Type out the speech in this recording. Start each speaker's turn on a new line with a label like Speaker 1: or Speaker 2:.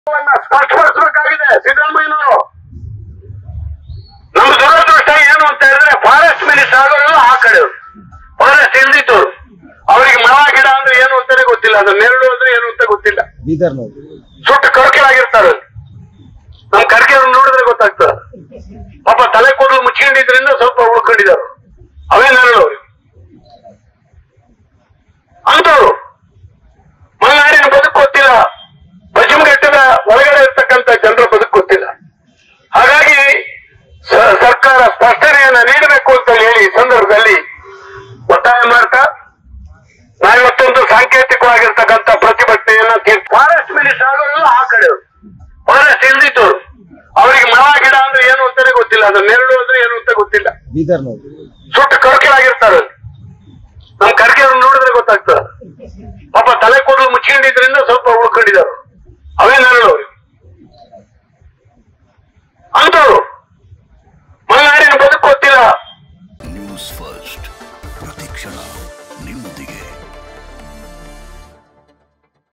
Speaker 1: ಸ್ಪಷ್ಟಪಡಿಸಬೇಕಾಗಿದೆ ಸಿದ್ದರಾಮಯ್ಯನವರು ನಮ್ಮ ದುರದೃಷ್ಟ ಏನು ಅಂತ ಹೇಳಿದ್ರೆ ಫಾರೆಸ್ಟ್ ಮಿನಿಸ್ಟರ್ ಆಗೋರು ಆ ಕಡೆ ಫಾರೆಸ್ಟ್ ಇಲ್ದಿತ್ತು ಅವರಿಗೆ ಮರ ಗಿಡ ಅಂದ್ರೆ ಏನು ಅಂತಾನೆ ಗೊತ್ತಿಲ್ಲ ಅದು ನೆರಳು ಅಂದ್ರೆ ಏನು ಅಂತ ಗೊತ್ತಿಲ್ಲ
Speaker 2: ಬೀದರ್ನವ್ರು
Speaker 1: ಸುಟ್ಟು ಕರ್ಕಲಾಗಿರ್ತಾರೆ ನಮ್ ಕರ್ಕೆ ನೋಡಿದ್ರೆ ಗೊತ್ತಾಗ್ತದೆ ಪಾಪ ತಲೆ ಕೂದಲು ಮುಚ್ಕೊಂಡಿದ್ರಿಂದ ಸ್ವಲ್ಪ ಉಳ್ಕೊಂಡಿದ್ದಾರೆ ಅವೇ ನೆರಳು ಅವ್ರಿಗೆ ಅಂತವ್ರು ಮಲೆನಾಡಿನ ಬದುಕು ಗೊತ್ತಿಲ್ಲ ಪಶ್ಚಿಮ ಘಟ್ಟದ ಒಳಗಡೆ ಇರ್ತಕ್ಕಂಥ ಜನರ ಬದುಕು ಗೊತ್ತಿಲ್ಲ ಹಾಗಾಗಿ ಸ- ಸರ್ಕಾರ ಸ್ಪಷ್ಟನೆಯನ್ನ ನೀಡಬೇಕು ಅಂತ ಹೇಳಿ ಈ ಸಂದರ್ಭದಲ್ಲಿ ಒತ್ತಾಯ ಮಾಡ್ತಾ ನಾವಿವತ್ತೊಂದು ಸಾಂಕೇತಿಕವಾಗಿರ್ತಕ್ಕಂಥ ಪ್ರತಿಭಟನೆಯನ್ನ ಫಾರೆಸ್ಟ್ ಮಿನಿಸ್ಟರ್ ಆಗೋರು ಆ ಕಡೆ ಫಾರೆಸ್ಟ್ ಇಲ್ದಿತ್ತು ಅವರಿಗೆ ಮರ ಗಿಡ ಅಂದ್ರೆ ಏನು ಅಂತಾನೆ ಗೊತ್ತಿಲ್ಲ ಅದು ನೆರಳು ಅಂದ್ರೆ ಏನು ಅಂತ ಗೊತ್ತಿಲ್ಲ
Speaker 2: ಬೀದರ್ನವ್ರು
Speaker 1: ಸುಟ್ಟು ಕರ್ಕಲಾಗಿರ್ತಾರೆ ನಮ್ ಕರ್ಕೆ ನೋಡಿದ್ರೆ ಗೊತ್ತಾಗ್ತದೆ ಪಾಪ ತಲೆ ಕೂದಲು ಮುಚ್ಕೊಂಡಿದ್ರಿಂದ ಸ್ವಲ್ಪ ಉಳ್ಕೊಂಡಿದ್ದಾರೆ ಅವೇ ನೆರಳು ಅವ್ರಿಗೆ ಅಂತವ್ರು ಮಲೆನಾಡಿನ ಬದುಕು ಗೊತ್ತಿಲ್ಲ
Speaker 3: ನ್ಯೂಸ್ ಫಸ್ಟ್ ಪ್ರತಿಕ್ಷಣ ನಿಮ್ಮೊಂದಿಗೆ